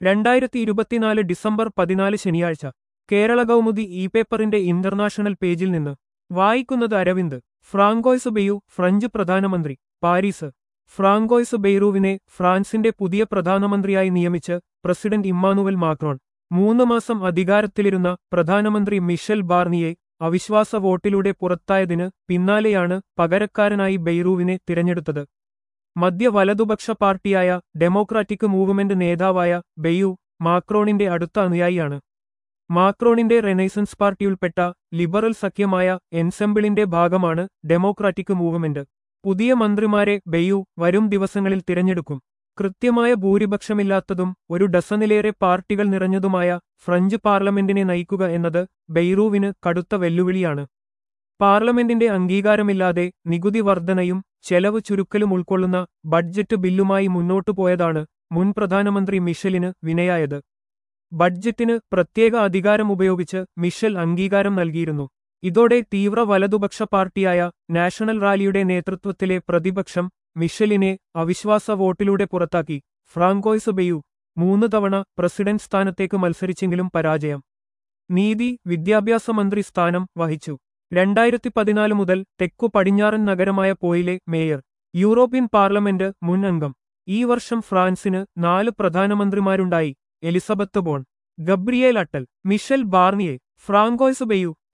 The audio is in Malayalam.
രണ്ടായിരത്തി ഇരുപത്തിനാല് ഡിസംബർ പതിനാല് ശനിയാഴ്ച കേരള കൗമുദി ഇ പേപ്പറിന്റെ ഇന്റർനാഷണൽ പേജിൽ നിന്ന് വായിക്കുന്നത് അരവിന്ദ് ഫ്രാങ്കോയ്സ് ബെയു ഫ്രഞ്ച് പ്രധാനമന്ത്രി പാരീസ് ഫ്രാങ്കോയ്സ് ബെയ്റൂവിനെ ഫ്രാൻസിന്റെ പുതിയ പ്രധാനമന്ത്രിയായി നിയമിച്ച് പ്രസിഡന്റ് ഇമ്മാനുവൽ മാക്രോൺ മൂന്ന് മാസം അധികാരത്തിലിരുന്ന പ്രധാനമന്ത്രി മിഷൽ ബാർണിയെ അവിശ്വാസ വോട്ടിലൂടെ പുറത്തായതിന് പിന്നാലെയാണ് പകരക്കാരനായി ബെയ്റൂവിനെ തിരഞ്ഞെടുത്തത് മധ്യ വലതുപക്ഷ പാർട്ടിയായ ഡെമോക്രാറ്റിക് മൂവ്മെന്റ് നേതാവായ ബെയു മാക്രോണിന്റെ അടുത്ത അനുയായിയാണ് മാക്രോണിന്റെ റെനൈസൻസ് പാർട്ടിയിൽപ്പെട്ട ലിബറൽ സഖ്യമായ എൻസെമ്പിളിന്റെ ഭാഗമാണ് ഡെമോക്രാറ്റിക് മൂവ്മെന്റ് പുതിയ മന്ത്രിമാരെ ബെയു വരും ദിവസങ്ങളിൽ തിരഞ്ഞെടുക്കും കൃത്യമായ ഭൂരിപക്ഷമില്ലാത്തതും ഒരു ഡസനിലേറെ പാർട്ടികൾ നിറഞ്ഞതുമായ ഫ്രഞ്ച് പാർലമെന്റിനെ നയിക്കുക എന്നത് ബെയ്റൂവിന് കടുത്ത വെല്ലുവിളിയാണ് പാർലമെന്റിന്റെ അംഗീകാരമില്ലാതെ നികുതി വർധനയും ചെലവ് ചുരുക്കലും ഉൾക്കൊള്ളുന്ന ബഡ്ജറ്റ് ബില്ലുമായി മുന്നോട്ടു പോയതാണ് മുൻ പ്രധാനമന്ത്രി മിഷലിന് വിനയായത് ബഡ്ജറ്റിന് പ്രത്യേക അധികാരം ഉപയോഗിച്ച് മിഷൽ അംഗീകാരം നൽകിയിരുന്നു ഇതോടെ തീവ്ര വലതുപക്ഷ പാർട്ടിയായ നാഷണൽ റാലിയുടെ നേതൃത്വത്തിലെ പ്രതിപക്ഷം മിഷലിനെ അവിശ്വാസ വോട്ടിലൂടെ പുറത്താക്കി ഫ്രാങ്കോയ്സ് ബെയു മൂന്ന് തവണ പ്രസിഡന്റ് സ്ഥാനത്തേക്ക് മത്സരിച്ചെങ്കിലും പരാജയം നീതി വിദ്യാഭ്യാസ മന്ത്രി സ്ഥാനം വഹിച്ചു രണ്ടായിരത്തി പതിനാല് മുതൽ തെക്കു പടിഞ്ഞാറൻ നഗരമായ പോയിലെ മേയർ യൂറോപ്യൻ പാർലമെന്റ് മുൻ അംഗം ഈ വർഷം ഫ്രാൻസിന് നാല് പ്രധാനമന്ത്രിമാരുണ്ടായി Elisabeth Borne Gabriel Attal Michel Barnier François ബെയു